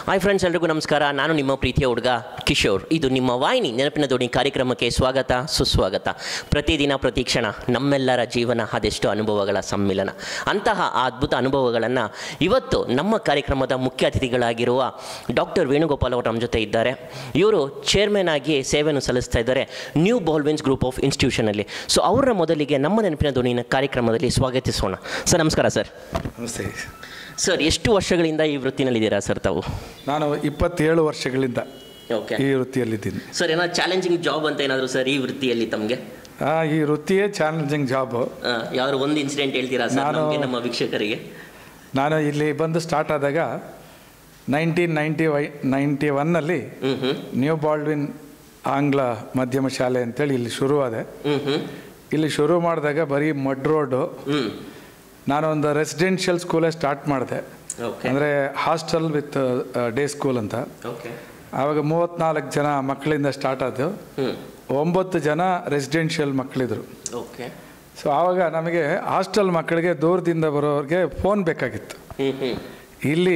hi friends ಎಲ್ರಿಗೂ ನಮಸ್ಕಾರ ನಾನು ನಿಮ್ಮ ಪ್ರೀತಿಯ ಹುಡುಗ ಕಿಶೋರ್ ಇದು ನಿಮ್ಮ ವಾಹಿನಿ ನೆನಪಿನ ದೋಣಿ ಕಾರ್ಯಕ್ರಮಕ್ಕೆ ಸ್ವಾಗತ ಸುಸ್ವಾಗತ ಪ್ರತಿದಿನ ಪ್ರತಿ ಕ್ಷಣ ನಮ್ಮೆಲ್ಲರ ಜೀವನ ಅದೆಷ್ಟು ಅನುಭವಗಳ ಸಮ್ಮಿಲನ ಅಂತಹ ಆ ಅದ್ಭುತ ಅನುಭವಗಳನ್ನು ಇವತ್ತು ನಮ್ಮ ಕಾರ್ಯಕ್ರಮದ ಮುಖ್ಯ ಅತಿಥಿಗಳಾಗಿರುವ ಡಾಕ್ಟರ್ ವೇಣುಗೋಪಾಲ್ ಅವರು ನಮ್ಮ ಜೊತೆ ಇದ್ದಾರೆ ಇವರು ಚೇರ್ಮನ್ ಆಗಿ ಸೇವೆಯನ್ನು ಸಲ್ಲಿಸ್ತಾ ಇದ್ದಾರೆ ನ್ಯೂ ಬಾಲ್ವಿನ್ಸ್ ಗ್ರೂಪ್ ಆಫ್ ಇನ್ಸ್ಟಿಟ್ಯೂಷನಲ್ಲಿ ಸೊ ಅವರ ಮೊದಲಿಗೆ ನಮ್ಮ ನೆನಪಿನ ಧ್ವನಿನ ಕಾರ್ಯಕ್ರಮದಲ್ಲಿ ಸ್ವಾಗತಿಸೋಣ ಸರ್ ನಮಸ್ಕಾರ ಸರ್ ನಮಸ್ತೆ ಸರ್ ಎಷ್ಟು ವರ್ಷಗಳಿಂದ ಈ ವೃತ್ತಿನಲ್ಲಿದ್ದೀರಾ ಸರ್ ತಾವು ನಾನು ಇಪ್ಪತ್ತೇಳು ವರ್ಷಗಳಿಂದ ಓಕೆ ಈ ವೃತ್ತಿಯಲ್ಲಿದ್ದೀನಿ ಸರ್ ಏನೋ ಚಾಲೆಂಜಿಂಗ್ ಜಾಬ್ ಅಂತ ಏನಾದರೂ ಸರ್ ಈ ವೃತ್ತಿಯಲ್ಲಿ ತಮಗೆ ಆ, ಈ ವೃತ್ತಿಯೇ ಚಾಲೆಂಜಿಂಗ್ ಜಾಬು ಯಾವ್ದಾದ್ರು ಒಂದು ಇನ್ಸಿಡೆಂಟ್ ಹೇಳ್ತೀರಾ ಸರ್ ನಾನು- ನಮಗೆ ನಮ್ಮ ವೀಕ್ಷಕರಿಗೆ ನಾನು ಇಲ್ಲಿ ಬಂದು ಸ್ಟಾರ್ಟ್ ಆದಾಗ ನೈನ್ಟೀನ್ ನೈಂಟಿ ವೈ ನೈಂಟಿ ಒನ್ನಲ್ಲಿ ಹ್ಞೂ ಹ್ಞೂ ನ್ಯೂ ಬಾಲ್ಡ್ವಿನ್ ಆಂಗ್ಲ ಮಾಧ್ಯಮ ಶಾಲೆ ಅಂತೇಳಿ ಇಲ್ಲಿ ಶುರುವಾದೆ ಹ್ಞೂ ಹ್ಞೂ ಇಲ್ಲಿ ಶುರು ಮಾಡಿದಾಗ ಬರೀ ಮಡ್ ರೋಡು ಹ್ಞೂ ನಾನೊಂದು ರೆಸಿಡೆನ್ಷಿಯಲ್ ಸ್ಕೂಲೇ ಸ್ಟಾರ್ಟ್ ಮಾಡಿದೆ ಓಕೆ ಅಂದರೆ ಹಾಸ್ಟೆಲ್ ವಿತ್ ಡೇ ಸ್ಕೂಲ್ ಅಂತ ಓಕೆ ಆವಾಗ ಮೂವತ್ತ್ನಾಲ್ಕು ಜನ ಮಕ್ಕಳಿಂದ ಸ್ಟಾರ್ಟ್ ಆದವು ಹ್ಞೂ ಒಂಬತ್ತು ಜನ ರೆಸಿಡೆನ್ಷಿಯಲ್ ಮಕ್ಕಳಿದ್ರು ಓಕೆ ಸೊ ಆವಾಗ ನಮಗೆ ಹಾಸ್ಟೆಲ್ ಮಕ್ಕಳಿಗೆ ದೂರದಿಂದ ಬರೋರಿಗೆ ಫೋನ್ ಬೇಕಾಗಿತ್ತು ಹ್ಞೂ ಹ್ಞೂ ಇಲ್ಲಿ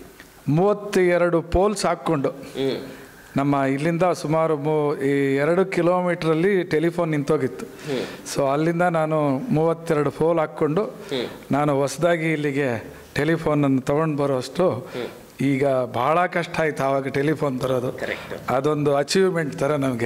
ಮೂವತ್ತೆರಡು ಪೋಲ್ಸ್ ಹಾಕ್ಕೊಂಡು ಹ್ಞೂ ನಮ್ಮ ಇಲ್ಲಿಂದ ಸುಮಾರು ಮೂ ಈ ಎರಡು ಕಿಲೋಮೀಟ್ರಲ್ಲಿ ಟೆಲಿಫೋನ್ ನಿಂತೋಗಿತ್ತು ಸೊ ಅಲ್ಲಿಂದ ನಾನು ಮೂವತ್ತೆರಡು ಪೋಲ್ ಹಾಕ್ಕೊಂಡು ನಾನು ಹೊಸದಾಗಿ ಇಲ್ಲಿಗೆ ಟೆಲಿಫೋನನ್ನು ತೊಗೊಂಡು ಬರೋಷ್ಟು ಈಗ ಭಾಳ ಕಷ್ಟ ಆಯ್ತು ಆವಾಗ ಟೆಲಿಫೋನ್ ತರೋದು ಕರೆಕ್ಟ್ ಅದೊಂದು ಅಚೀವ್ಮೆಂಟ್ ಥರ ನಮಗೆ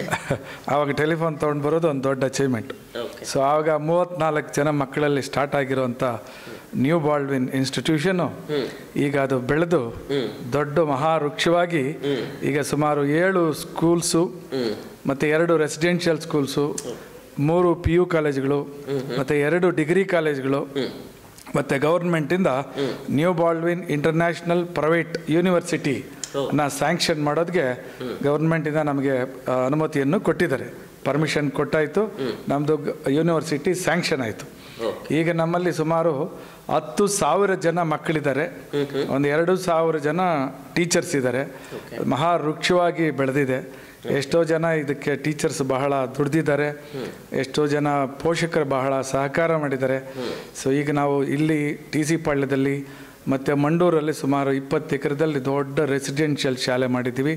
ಆವಾಗ ಟೆಲಿಫೋನ್ ತೊಗೊಂಡು ಬರೋದು ಒಂದು ದೊಡ್ಡ ಅಚೀವ್ಮೆಂಟ್ ಓಕೆ ಸೊ ಆವಾಗ ಮೂವತ್ತ್ನಾಲ್ಕು ಜನ ಮಕ್ಕಳಲ್ಲಿ ಸ್ಟಾರ್ಟ್ ಆಗಿರುವಂಥ ನ್ಯೂ ಬಾಲ್ಡ್ವಿನ್ ಇನ್ಸ್ಟಿಟ್ಯೂಷನು ಈಗ ಅದು ಬೆಳೆದು ದೊಡ್ಡ ಮಹಾವೃಕ್ಷವಾಗಿ ಈಗ ಸುಮಾರು ಏಳು ಸ್ಕೂಲ್ಸು ಮತ್ತು ಎರಡು ರೆಸಿಡೆನ್ಷಿಯಲ್ ಸ್ಕೂಲ್ಸು ಮೂರು ಪಿ ಯು ಕಾಲೇಜುಗಳು ಮತ್ತು ಎರಡು ಡಿಗ್ರಿ ಕಾಲೇಜುಗಳು ಮತ್ತು ಗೌರ್ಮೆಂಟಿಂದ new Baldwin international private university ನ ಸ್ಯಾಂಕ್ಷನ್ ಮಾಡೋದಕ್ಕೆ ಗೌರ್ಮೆಂಟಿಂದ ನಮಗೆ ಆ, ಅನುಮತಿಯನ್ನು ಕೊಟ್ಟಿದ್ದಾರೆ ಪರ್ಮಿಷನ್ ಕೊಟ್ಟಾಯಿತು ನಮ್ಮದು ಯೂನಿವರ್ಸಿಟಿ ಸ್ಯಾಂಕ್ಷನ್ ಆಯಿತು ಈಗ ನಮ್ಮಲ್ಲಿ ಸುಮಾರು ಹತ್ತು ಸಾವಿರ ಜನ ಮಕ್ಕಳಿದ್ದಾರೆ ಒಂದು ಎರಡು ಸಾವಿರ ಜನ ಟೀಚರ್ಸ್ ಇದ್ದಾರೆ ಮಹಾ ವೃಕ್ಷವಾಗಿ ಬೆಳೆದಿದೆ ಎಷ್ಟೋ ಜನ ಇದಕ್ಕೆ ಟೀಚರ್ಸ್ ಬಹಳ ದುಡ್ದಿದ್ದಾರೆ ಎಷ್ಟೋ ಜನ ಪೋಷಕರು ಬಹಳ ಸಹಕಾರ ಮಾಡಿದ್ದಾರೆ ಸೊ ಈಗ ನಾವು ಇಲ್ಲಿ ಟಿ ಸಿ ಪಾಳ್ಯದಲ್ಲಿ ಮತ್ತು ಮಂಡೂರಲ್ಲಿ ಸುಮಾರು ಇಪ್ಪತ್ತು ಎಕರೆದಲ್ಲಿ ದೊಡ್ಡ ರೆಸಿಡೆನ್ಷಿಯಲ್ ಶಾಲೆ ಮಾಡಿದ್ದೀವಿ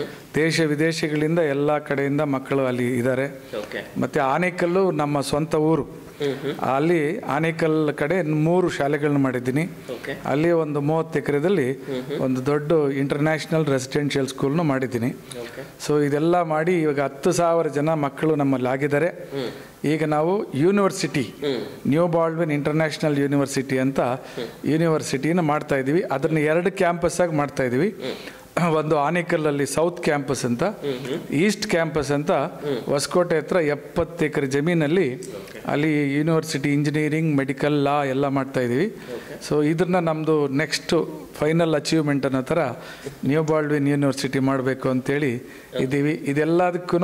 ದೇಶ ವಿದೇಶಗಳಿಂದ ಎಲ್ಲ ಕಡೆಯಿಂದ ಮಕ್ಕಳು ಅಲ್ಲಿ ಇದ್ದಾರೆ ಓಕೆ ಮತ್ತು ಆನೇಕಲ್ಲು ನಮ್ಮ ಸ್ವಂತ ಊರು ಅಲ್ಲಿ ಆನೇಕಲ್ ಕಡೆ ಮೂರು ಶಾಲೆಗಳನ್ನ ಮಾಡಿದ್ದೀನಿ ಓಕೆ ಅಲ್ಲಿ ಒಂದು ಮೂವತ್ತು ಎಕರೆದಲ್ಲಿ ಒಂದು ದೊಡ್ಡ ಇಂಟರ್ನ್ಯಾಷನಲ್ ರೆಸಿಡೆನ್ಷಿಯಲ್ ಸ್ಕೂಲ್ನು ಮಾಡಿದ್ದೀನಿ ಓಕೆ ಸೊ ಇದೆಲ್ಲ ಮಾಡಿ ಇವಾಗ ಹತ್ತು ಸಾವಿರ ಜನ ಮಕ್ಕಳು ನಮ್ಮಲ್ಲಿ ಆಗಿದ್ದಾರೆ ಈಗ ನಾವು university new Baldwin international university ಅಂತ ಯೂನಿವರ್ಸಿಟಿನ ಮಾಡ್ತಾ ಇದ್ದೀವಿ ಅದನ್ನ ಎರಡು ಕ್ಯಾಂಪಸ್ ಆಗಿ ಮಾಡ್ತಾ ಇದ್ದೀವಿ ಒಂದು ಆನೇಕಲ್ಲಲ್ಲಿ ಸೌತ್ ಕ್ಯಾಂಪಸ್ ಅಂತ ಈಸ್ಟ್ ಕ್ಯಾಂಪಸ್ ಅಂತ ಹೊಸಕೋಟೆ ಹತ್ರ ಎಪ್ಪತ್ತು ಎಕರೆ ಜಮೀನಲ್ಲಿ ಅಲ್ಲಿ ಯೂನಿವರ್ಸಿಟಿ ಇಂಜಿನಿಯರಿಂಗ್ ಮೆಡಿಕಲ್ ಲಾ ಎಲ್ಲ ಮಾಡ್ತಾ ಇದ್ದೀವಿ ಸೊ ಇದನ್ನ ನಮ್ಮದು ನೆಕ್ಸ್ಟ್ ಫೈನಲ್ ಅಚೀವ್ಮೆಂಟ್ ಅನ್ನೋ ಥರ ನ್ಯೂ ಬಾಲ್ಡ್ವಿನ್ ಯೂನಿವರ್ಸಿಟಿ ಮಾಡಬೇಕು ಅಂತೇಳಿ ಇದ್ದೀವಿ ಇದೆಲ್ಲದಕ್ಕೂ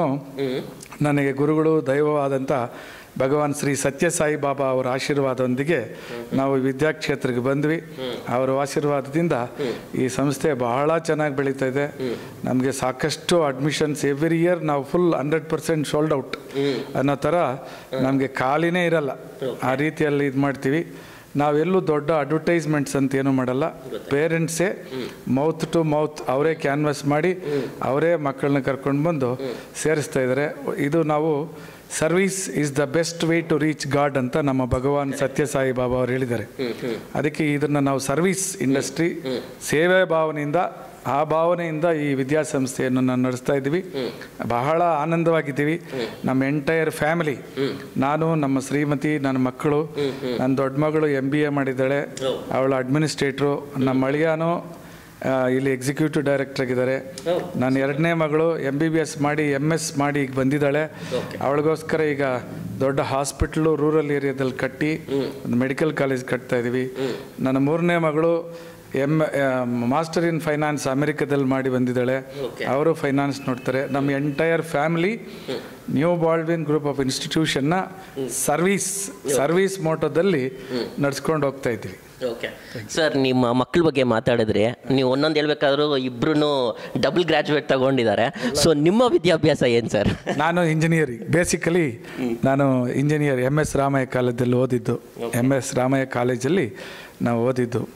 ನನಗೆ ಗುರುಗಳು ದೈವವಾದಂಥ ಭಗವಾನ್ ಶ್ರೀ ಸತ್ಯಸಾಯಿ ಬಾಬಾ ಅವರ ಆಶೀರ್ವಾದದೊಂದಿಗೆ ನಾವು ವಿದ್ಯಾಕ್ಷೇತ್ರಕ್ಕೆ ಬಂದ್ವಿ ಅವರ ಆಶೀರ್ವಾದದಿಂದ ಈ ಸಂಸ್ಥೆ ಬಹಳ ಚೆನ್ನಾಗಿ ಬೆಳೀತಾ ಇದೆ ನಮಗೆ ಸಾಕಷ್ಟು ಅಡ್ಮಿಷನ್ಸ್ ಎವ್ರಿ ಇಯರ್ ನಾವು full hundred percent sold out ಅನ್ನೋ ಥರ ನಮಗೆ ಖಾಲಿನೇ ಇರಲ್ಲ ಆ ರೀತಿಯಲ್ಲಿ ಇದು ಮಾಡ್ತೀವಿ ನಾವೆಲ್ಲೂ ದೊಡ್ಡ ಅಡ್ವರ್ಟೈಸ್ಮೆಂಟ್ಸ್ ಅಂತ ಏನು ಮಾಡಲ್ಲ ಪೇರೆಂಟ್ಸೇ ಮೌತ್ ಟು ಮೌತ್ ಅವರೇ ಕ್ಯಾನ್ವಾಸ್ ಮಾಡಿ ಅವರೇ ಮಕ್ಕಳನ್ನ ಕರ್ಕೊಂಡು ಬಂದು ಸೇರಿಸ್ತಾ ಇದ್ದಾರೆ ಇದು ನಾವು service is the best way to reach god ಅಂತ ನಮ್ಮ ಭಗವಾನ್ ಸತ್ಯಸಾಯಿ ಬಾಬಾ ಅವರು ಹೇಳಿದ್ದಾರೆ ಅದಕ್ಕೆ ಇದನ್ನು ನಾವು ಸರ್ವಿಸ್ ಇಂಡಸ್ಟ್ರಿ ಸೇವೆ ಭಾವನೆಯಿಂದ ಆ ಭಾವನೆಯಿಂದ ಈ ವಿದ್ಯಾಸಂಸ್ಥೆಯನ್ನು ನಾನು ನಡೆಸ್ತಾ ಇದ್ದೀವಿ ಬಹಳ ಆನಂದವಾಗಿದ್ದೀವಿ ನಮ್ಮ ಎಂಟೈರ್ ಫ್ಯಾಮಿಲಿ ನಾನು ನಮ್ಮ ಶ್ರೀಮತಿ ನನ್ನ ಮಕ್ಕಳು ನನ್ನ ದೊಡ್ಡ ಮಗಳು ಎಂ ಬಿ ಎ ಮಾಡಿದ್ದಾಳೆ ಅವಳ ಅಡ್ಮಿನಿಸ್ಟ್ರೇಟ್ರು ನಮ್ಮ ಅಳಿಯಾನು ಆ, ಇಲ್ಲಿ ಎಕ್ಸಿಕ್ಯೂಟಿವ್ ಡೈರೆಕ್ಟರ್ ಆಗಿದ್ದಾರೆ ನನ್ನ ಎರಡನೇ ಮಗಳು ಎಂ ಬಿ ಬಿ ಎಸ್ ಮಾಡಿ ಎಮ್ ಎಸ್ ಮಾಡಿ ಈಗ ಬಂದಿದ್ದಾಳೆ ಅವಳಿಗೋಸ್ಕರ ಈಗ ದೊಡ್ಡ ಹಾಸ್ಪಿಟ್ಲು ರೂರಲ್ ಏರಿಯಾದಲ್ಲಿ ಕಟ್ಟಿ ಒಂದು ಮೆಡಿಕಲ್ ಕಾಲೇಜ್ ಕಟ್ತಾ ಇದ್ದೀವಿ ನನ್ನ ಮೂರನೇ ಮಗಳು ಎಮ್ ಮಾಸ್ಟರ್ ಇನ್ ಫೈನಾನ್ಸ್ ಅಮೆರಿಕದಲ್ಲಿ ಮಾಡಿ ಬಂದಿದ್ದಾಳೆ ಅವರು ಫೈನಾನ್ಸ್ ನೋಡ್ತಾರೆ ನಮ್ಮ entire family new Baldwin group of ಇನ್ಸ್ಟಿಟ್ಯೂಷನ್ನ ಸರ್ವಿಸ್ ಸರ್ವಿಸ್ ಮೋಟೋದಲ್ಲಿ ನಡ್ಸ್ಕೊಂಡು ಹೋಗ್ತಾ ಇದ್ದೀವಿ ಓಕೆ ಸರ್ ನಿಮ್ಮ ಮಕ್ಕಳ ಬಗ್ಗೆ ಮಾತಾಡಿದ್ರೆ ನೀವು ಒಂದೊಂದು ಹೇಳ್ಬೇಕಾದ್ರೂ ಇಬ್ರು ಡಬಲ್ ಗ್ರಾಜುಯೇಟ್ ತಗೊಂಡಿದ್ದಾರೆ ಸೊ ನಿಮ್ಮ ವಿದ್ಯಾಭ್ಯಾಸ ಏನು ಸರ್ ನಾನು ಇಂಜಿನಿಯರಿಂಗ್ ಬೇಸಿಕಲಿ ನಾನು ಇಂಜಿನಿಯರ್ ಎಮ್ ಎಸ್ ರಾಮಯ್ಯ ಕಾಲೇಜಲ್ಲಿ ಓದಿದ್ದು ಎಮ್ ಎಸ್ ರಾಮಯ್ಯ ಕಾಲೇಜಲ್ಲಿ ನಾವು ಓದಿದ್ದು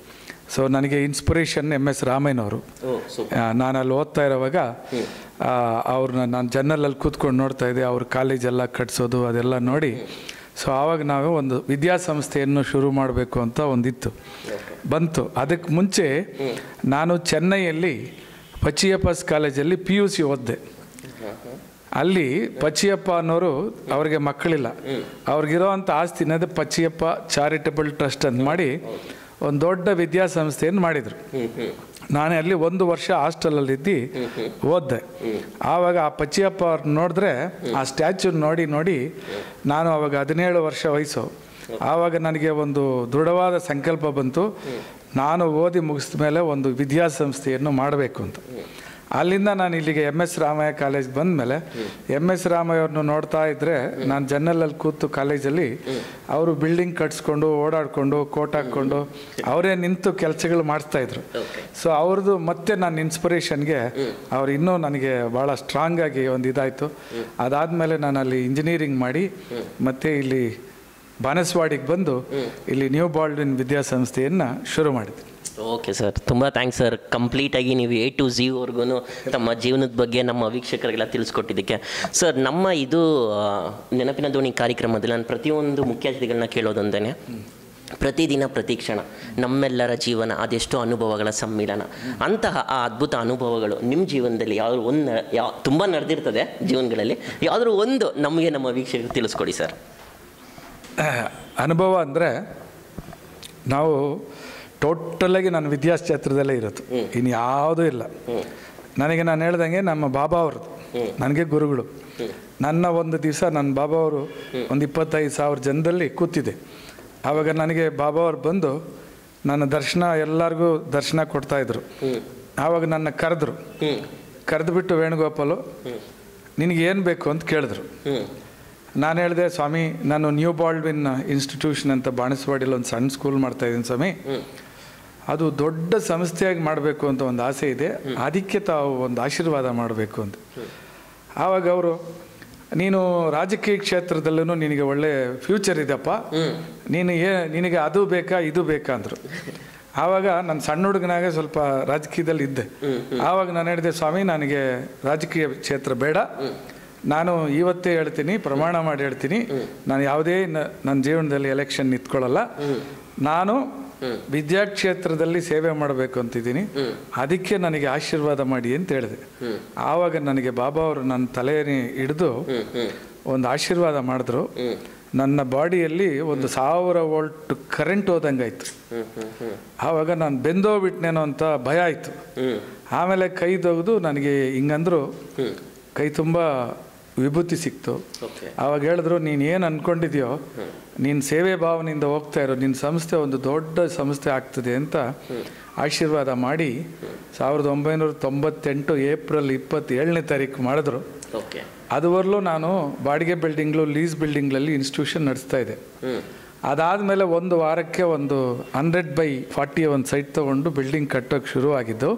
ಸೊ ನನಗೆ ಇನ್ಸ್ಪಿರೇಷನ್ ಎಮ್ ಎಸ್ ರಾಮಯ್ಯನವರು ಓ ಸೂಪರ್ ಆ, ನಾನು ಅಲ್ಲಿ ಓದ್ತಾ ಇರೋವಾಗ ಆ, ಅವ್ರನ್ನ ನಾನು ಜನ್ನಲಲ್ಲಿ ಕೂತ್ಕೊಂಡು ನೋಡ್ತಾ ಇದ್ದೆ ಅವ್ರ ಕಾಲೇಜೆಲ್ಲ ಕಟ್ಸೋದು ಅದೆಲ್ಲ ನೋಡಿ ಸೊ ಆವಾಗ ನಾವು ಒಂದು ವಿದ್ಯಾಸಂಸ್ಥೆಯನ್ನು ಶುರು ಮಾಡಬೇಕು ಅಂತ ಒಂದಿತ್ತು ಬಂತು ಅದಕ್ಕೆ ಮುಂಚೆ ನಾನು ಚೆನ್ನೈಯಲ್ಲಿ ಪಚಿಯಪ್ಪಸ್ ಕಾಲೇಜಲ್ಲಿ ಪಿ ಯು ಸಿ ಓದಿದೆ ಅಲ್ಲಿ ಪಚ್ಚಿಯಪ್ಪ ಅನ್ನೋರು ಅವ್ರಿಗೆ ಮಕ್ಕಳಿಲ್ಲ ಅವ್ರಿಗಿರೋ ಅಂಥ ಆಸ್ತಿನ ಅದು ಪಚ್ಚಿಯಪ್ಪ ಚಾರಿಟಬಲ್ ಟ್ರಸ್ಟ್ ಅಂತ ಮಾಡಿ ಒಂದು ದೊಡ್ಡ ವಿದ್ಯಾಸಂಸ್ಥೆಯನ್ನು ಮಾಡಿದರು ನಾನು ಅಲ್ಲಿ ಒಂದು ವರ್ಷ ಹಾಸ್ಟೆಲಲ್ಲಿದ್ದು ಓದಿದೆ ಆವಾಗ ಆ ಪಚ್ಚಿಯಪ್ಪ ಅವ್ರನ್ನ ನೋಡಿದ್ರೆ ಆ ಸ್ಟ್ಯಾಚ್ಯೂ ನೋಡಿ ನೋಡಿ ನಾನು ಅವಾಗ ಹದಿನೇಳು ವರ್ಷ ವಯಸ್ಸು ಆವಾಗ ನನಗೆ ಒಂದು ದೃಢವಾದ ಸಂಕಲ್ಪ ಬಂತು ನಾನು ಓದಿ ಮುಗಿಸಿದ ಮೇಲೆ ಒಂದು ವಿದ್ಯಾಸಂಸ್ಥೆಯನ್ನು ಮಾಡಬೇಕು ಅಂತ ಅಲ್ಲಿಂದ ನಾನು ಇಲ್ಲಿಗೆ ಎಮ್ ಎಸ್ ರಾಮಯ್ಯ ಕಾಲೇಜ್ ಬಂದಮೇಲೆ ಎಮ್ ಎಸ್ ರಾಮಯ್ಯ ಅವ್ರನ್ನ ನೋಡ್ತಾ ಇದ್ದರೆ ನಾನು ಜನ್ನಲಲ್ಲಿ ಕೂತು ಕಾಲೇಜಲ್ಲಿ ಅವರು ಬಿಲ್ಡಿಂಗ್ ಕಟ್ಸ್ಕೊಂಡು ಓಡಾಡಿಕೊಂಡು ಕೋಟ್ ಹಾಕ್ಕೊಂಡು ಅವರೇ ನಿಂತು ಕೆಲಸಗಳು ಮಾಡಿಸ್ತಾ ಇದ್ರು ಸೊ ಅವ್ರದ್ದು ಮತ್ತೆ ನನ್ನ ಇನ್ಸ್ಪಿರೇಷನ್ಗೆ ಅವ್ರು ಇನ್ನೂ ನನಗೆ ಭಾಳ ಸ್ಟ್ರಾಂಗ್ ಆಗಿ ಒಂದು ಇದಾಯಿತು ಅದಾದಮೇಲೆ ನಾನು ಅಲ್ಲಿ ಇಂಜಿನಿಯರಿಂಗ್ ಮಾಡಿ ಮತ್ತೆ ಇಲ್ಲಿ ಬಾನಸವಾಡಿಗೆ ಬಂದು ಇಲ್ಲಿ ನ್ಯೂ ಬಾಲ್ಡಿನ್ ವಿದ್ಯಾಸಂಸ್ಥೆಯನ್ನು ಶುರು ಮಾಡಿದೆ ಓಕೆ ಸರ್ ತುಂಬ ಥ್ಯಾಂಕ್ಸ್ ಸರ್ ಕಂಪ್ಲೀಟಾಗಿ ನೀವು ಎ ಟು ಝಿವರೆಗೂ ತಮ್ಮ ಜೀವನದ ಬಗ್ಗೆ ನಮ್ಮ ವೀಕ್ಷಕರಿಗೆಲ್ಲ ತಿಳಿಸ್ಕೊಟ್ಟಿದ್ದಕ್ಕೆ ಸರ್ ನಮ್ಮ ಇದು ಆ, ನೆನಪಿನ ದೋಣಿ ಕಾರ್ಯಕ್ರಮದಲ್ಲಿ ನಾನು ಪ್ರತಿಯೊಂದು ಮುಖ್ಯ ಅತಿಥಿಗಳನ್ನ ಕೇಳೋದೊಂದೇ ಪ್ರತಿದಿನ ಪ್ರತಿ ಕ್ಷಣ ನಮ್ಮೆಲ್ಲರ ಜೀವನ ಅದೆಷ್ಟೋ ಅನುಭವಗಳ ಸಮ್ಮಿಲನ ಅಂತಹ ಆ ಅದ್ಭುತ ಅನುಭವಗಳು ನಿಮ್ಮ ಜೀವನದಲ್ಲಿ ಯಾವ್ದು ಒಂದು ಯಾವ ತುಂಬ ನಡೆದಿರ್ತದೆ ಜೀವನಗಳಲ್ಲಿ ಯಾವುದಾದ್ರು ಒಂದು ನಮಗೆ ನಮ್ಮ ವೀಕ್ಷಕರಿಗೆ ತಿಳಿಸ್ಕೊಡಿ ಸರ್ ಅನುಭವ ಅಂದರೆ ನಾವು ಟೋಟಲಾಗಿ ನನ್ನ ವಿದ್ಯಾಕ್ಷೇತ್ರದಲ್ಲೇ ಇರೋದು ಇನ್ನು ಯಾವುದೂ ಇಲ್ಲ ನನಗೆ ನಾನು ಹೇಳ್ದಂಗೆ ನಮ್ಮ ಬಾಬಾ ಅವ್ರದ್ದು ನನಗೆ ಗುರುಗಳು ನನ್ನ ಒಂದು ದಿವಸ ನನ್ನ ಬಾಬಾ ಅವರು ಒಂದು ಇಪ್ಪತ್ತೈದು ಸಾವಿರ ಜನದಲ್ಲಿ ಕೂತಿದೆ ಆವಾಗ ನನಗೆ ಬಾಬಾ ಅವ್ರು ಬಂದು ನನ್ನ ದರ್ಶನ ಎಲ್ಲರಿಗೂ ದರ್ಶನ ಕೊಡ್ತಾಯಿದ್ರು ಆವಾಗ ನನ್ನ ಕರೆದ್ರು ಕರೆದುಬಿಟ್ಟು ವೇಣುಗೋಪಾಲು ನಿನಗೆ ಏನು ಬೇಕು ಅಂತ ಕೇಳಿದ್ರು ನಾನು ಹೇಳಿದೆ ಸ್ವಾಮಿ ನಾನು ನ್ಯೂ ಬಾಲ್ಡ್ವಿನ್ ಇನ್ಸ್ಟಿಟ್ಯೂಷನ್ ಅಂತ ಬಾಣಸವಾಡಿಯಲ್ಲಿ ಒಂದು ಸಣ್ಣ ಸ್ಕೂಲ್ ಮಾಡ್ತಾ ಇದ್ದೀನಿ ಸ್ವಾಮಿ ಅದು ದೊಡ್ಡ ಸಂಸ್ಥೆಯಾಗಿ ಮಾಡಬೇಕು ಅಂತ ಒಂದು ಆಸೆ ಇದೆ ಅದಕ್ಕೆ ತಾವು ಒಂದು ಆಶೀರ್ವಾದ ಮಾಡಬೇಕು ಅಂತ ಆವಾಗ ಅವರು ನೀನು ರಾಜಕೀಯ ಕ್ಷೇತ್ರದಲ್ಲೂ ನಿನಗೆ ಒಳ್ಳೆ ಫ್ಯೂಚರ್ ಇದೆಪ್ಪ ನೀನು ಏ ನಿನಗೆ ಅದು ಬೇಕಾ ಇದು ಬೇಕಾ ಅಂದರು ಆವಾಗ ನಾನು ಸಣ್ಣ ಹುಡುಗನಾಗ ಸ್ವಲ್ಪ ರಾಜಕೀಯದಲ್ಲಿ ಇದ್ದೆ ಆವಾಗ ನಾನು ಹೇಳಿದೆ ಸ್ವಾಮಿ ನನಗೆ ರಾಜಕೀಯ ಕ್ಷೇತ್ರ ಬೇಡ ನಾನು ಇವತ್ತೇ ಹೇಳ್ತೀನಿ ಪ್ರಮಾಣ ಮಾಡಿ ಹೇಳ್ತೀನಿ ನಾನು ಯಾವುದೇ ನ- ನನ್ನ ಜೀವನದಲ್ಲಿ ಎಲೆಕ್ಷನ್ ನಿಂತ್ಕೊಳ್ಳಲ್ಲ ನಾನು ವಿದ್ಯಾಕ್ಷೇತ್ರದಲ್ಲಿ ಸೇವೆ ಮಾಡಬೇಕು ಅಂತಿದ್ದೀನಿ ಅದಕ್ಕೆ ನನಗೆ ಆಶೀರ್ವಾದ ಮಾಡಿ ಅಂತ ಹೇಳಿದೆ ಆವಾಗ ನನಗೆ ಬಾಬಾ ಅವರು ನನ್ನ ತಲೆಯನ್ನು ಹಿಡಿದು ಒಂದು ಆಶೀರ್ವಾದ ಮಾಡಿದ್ರು ನನ್ನ ಬಾಡಿಯಲ್ಲಿ ಒಂದು ಸಾವಿರ ವೋಲ್ಟ್ ಕರೆಂಟ್ ಹೋದಂಗಾಯ್ತು ಆವಾಗ ನಾನು ಬೆಂದೋಗ್ಬಿಟ್ನೇನೋ ಅಂತ ಭಯ ಆಯಿತು ಆಮೇಲೆ ಕೈ ತೆಗೆದು ನನಗೆ ಹಿಂಗಂದ್ರು ಕೈ ತುಂಬ ವಿಭೂತಿ ಸಿಕ್ತು ಓಕೆ ಆವಾಗ ಹೇಳಿದ್ರು ನೀನು ಏನು ಅಂದ್ಕೊಂಡಿದ್ಯೋ ನೀನು ಸೇವೆ ಭಾವನೆಯಿಂದ ಹೋಗ್ತಾ ಇರೋ ನಿನ್ನ ಸಂಸ್ಥೆ ಒಂದು ದೊಡ್ಡ ಸಂಸ್ಥೆ ಆಗ್ತದೆ ಅಂತ ಆಶೀರ್ವಾದ ಮಾಡಿ ಸಾವಿರದ ಒಂಬೈನೂರ ತೊಂಬತ್ತೆಂಟು ಏಪ್ರಿಲ್ ಇಪ್ಪತ್ತೇಳನೇ ತಾರೀಕು ಮಾಡಿದ್ರು ಓಕೆ ಅದುವರೆಗೂ ನಾನು ಬಾಡಿಗೆ ಬಿಲ್ಡಿಂಗ್ಲು ಲೀಸ್ ಬಿಲ್ಡಿಂಗ್ಗಳಲ್ಲಿ ಇನ್ಸ್ಟಿಟ್ಯೂಷನ್ ನಡೆಸ್ತಾ ಇದ್ದೆ ಹ್ಞೂ ಅದಾದಮೇಲೆ ಒಂದು ವಾರಕ್ಕೆ ಒಂದು ಹಂಡ್ರೆಡ್ ಬೈ ಫಾರ್ಟಿ ಒಂದು ಸೈಟ್ ತೊಗೊಂಡು ಬಿಲ್ಡಿಂಗ್ ಕಟ್ಟೋಕ್ಕೆ ಶುರುವಾಗಿದ್ದು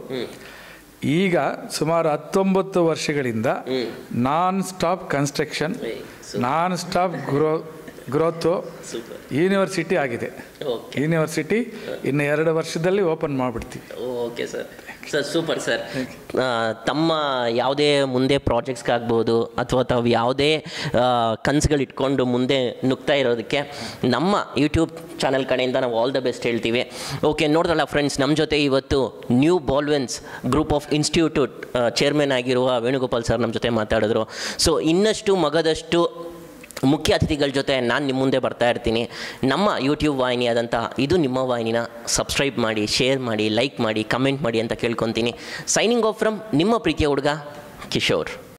ಈಗ ಸುಮಾರು ಹತ್ತೊಂಬತ್ತು ವರ್ಷಗಳಿಂದ non stop construction non stop grow growth super university ಆಗಿದೆ ಓಕೆ ಯೂನಿವರ್ಸಿಟಿ ಇನ್ನು ಎರಡು ವರ್ಷದಲ್ಲಿ ಓಪನ್ ಮಾಡಿಬಿಡ್ತೀವಿ okay sir sir super sir ಆ, ತಮ್ಮ ಯಾವುದೇ ಮುಂದೆ ಪ್ರಾಜೆಕ್ಟ್ಸ್ಗಾಗ್ಬೋದು ಅಥವಾ ತಾವು ಯಾವುದೇ ಕನಸುಗಳು ಇಟ್ಕೊಂಡು ಮುಂದೆ ನುಗ್ತಾ ಇರೋದಕ್ಕೆ ನಮ್ಮ ಯೂಟ್ಯೂಬ್ ಚಾನಲ್ ಕಡೆಯಿಂದ ನಾವು ಆಲ್ ದ ಬೆಸ್ಟ್ ಹೇಳ್ತೀವಿ ಓಕೆ ನೋಡಿದ್ರಲ್ಲ ಫ್ರೆಂಡ್ಸ್ ನಮ್ಮ ಜೊತೆ ಇವತ್ತು new Baldwins group of institute chairman ಆಗಿರುವ ವೇಣುಗೋಪಾಲ್ ಸರ್ ನಮ್ಮ ಜೊತೆ ಮಾತಾಡಿದ್ರು ಸೊ ಇನ್ನಷ್ಟು ಮಗದಷ್ಟು ಮುಖ್ಯ ಅತಿಥಿಗಳ ಜೊತೆ ನಾನು ನಿಮ್ಮ ಮುಂದೆ ಬರ್ತಾ ಇರ್ತೀನಿ ನಮ್ಮ ಯೂಟ್ಯೂಬ್ ವಾಹಿನಿಯಾದಂತಹ ಇದು ನಿಮ್ಮ ವಾಹಿನಿನ ಸಬ್ಸ್ಕ್ರೈಬ್ ಮಾಡಿ ಶೇರ್ ಮಾಡಿ ಲೈಕ್ ಮಾಡಿ ಕಮೆಂಟ್ ಮಾಡಿ ಅಂತ ಕೇಳ್ಕೊತೀನಿ ಸೈನಿಂಗ್ ಆಫ್ ಫ್ರಮ್ ನಿಮ್ಮ ಪ್ರೀತಿಯ ಹುಡುಗ ಕಿಶೋರ್